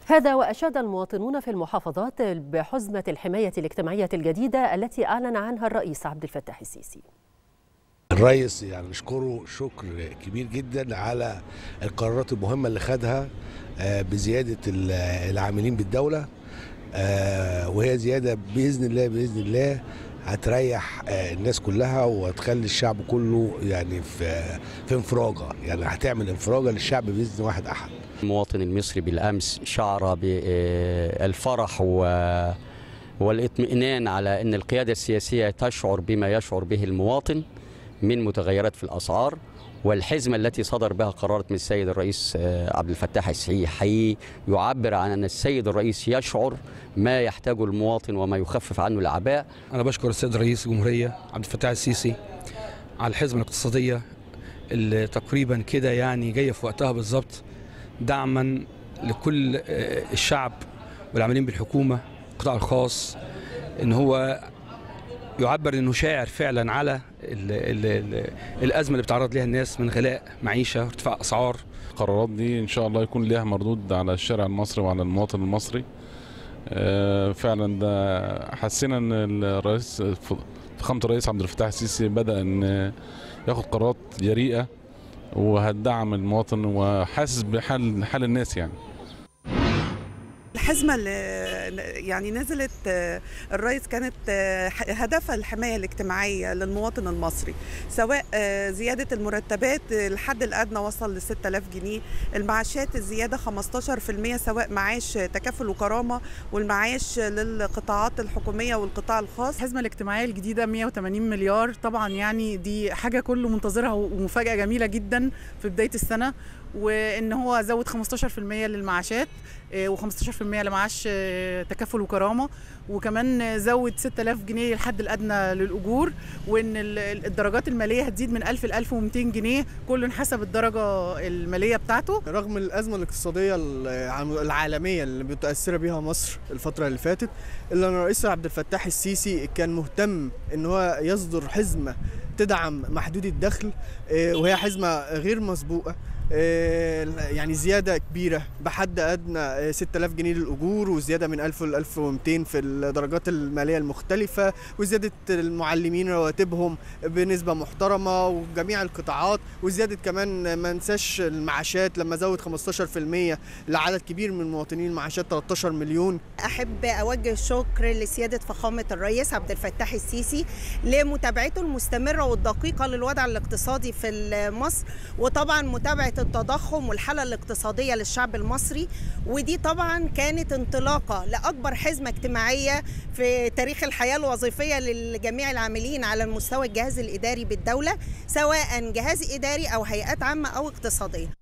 هذا وأشاد المواطنون في المحافظات بحزمة الحماية الاجتماعية الجديدة التي أعلن عنها الرئيس عبد الفتاح السيسي الرئيس يعني نشكره شكر كبير جدا على القرارات المهمة اللي خدها بزيادة العاملين بالدولة وهي زيادة بإذن الله بإذن الله هتريح الناس كلها وهتخلي الشعب كله يعني في في انفراجه يعني هتعمل انفراجه للشعب باذن واحد احد المواطن المصري بالامس شعر بالفرح و والاطمئنان على ان القياده السياسيه تشعر بما يشعر به المواطن من متغيرات في الاسعار والحزمة التي صدر بها قرارات من السيد الرئيس عبد الفتاح السيسي حقيقي يعبر عن أن السيد الرئيس يشعر ما يحتاجه المواطن وما يخفف عنه الأعباء أنا بشكر السيد رئيس الجمهورية عبد الفتاح السيسي على الحزمة الاقتصادية اللي تقريبا كده يعني جاية في وقتها بالظبط دعما لكل الشعب والعاملين بالحكومة القطاع الخاص ان هو يعبر انه شاعر فعلا على ال ال ال الازمه اللي بتعرض لها الناس من غلاء معيشه ارتفاع اسعار القرارات دي ان شاء الله يكون ليها مردود على الشارع المصري وعلى المواطن المصري فعلا ده حسينا ان الرئيس فخامه الرئيس عبد الفتاح السيسي بدا ان ياخد قرارات جريئه وهتدعم المواطن وحاسس بحال حال الناس يعني الحزمه اللي يعني نزلت الرئيس كانت هدفها الحمايه الاجتماعيه للمواطن المصري سواء زياده المرتبات الحد الادنى وصل ل 6000 جنيه المعاشات الزياده 15% سواء معاش تكافل وكرامه والمعاش للقطاعات الحكوميه والقطاع الخاص الحزمه الاجتماعيه الجديده 180 مليار طبعا يعني دي حاجه كله منتظرها ومفاجاه جميله جدا في بدايه السنه وان هو زود 15% للمعاشات و15% لمعاش تكافل وكرامه وكمان زود 6000 جنيه الحد الادنى للاجور وان الدرجات الماليه هتزيد من 1000 ل 1200 جنيه كل حسب الدرجه الماليه بتاعته رغم الازمه الاقتصاديه العالميه اللي متاثره بيها مصر الفتره اللي فاتت الا ان الرئيس عبد الفتاح السيسي كان مهتم ان هو يصدر حزمه تدعم محدود الدخل وهي حزمه غير مسبوقه يعني زياده كبيره بحد ادنى 6000 جنيه للاجور وزياده من 1000 ل 1200 في الدرجات الماليه المختلفه وزياده المعلمين رواتبهم بنسبه محترمه وجميع القطاعات وزياده كمان ما ننساش المعاشات لما زود 15% لعدد كبير من المواطنين المعاشات 13 مليون احب اوجه شكر لسياده فخامه الرئيس عبد الفتاح السيسي لمتابعته المستمره والدقيقه للوضع الاقتصادي في مصر وطبعا متابعه التضخم والحاله الاقتصاديه للشعب المصري ودي طبعا كانت انطلاقه لاكبر حزمه اجتماعيه في تاريخ الحياه الوظيفيه لجميع العاملين على المستوى الجهاز الاداري بالدوله سواء جهاز اداري او هيئات عامه او اقتصاديه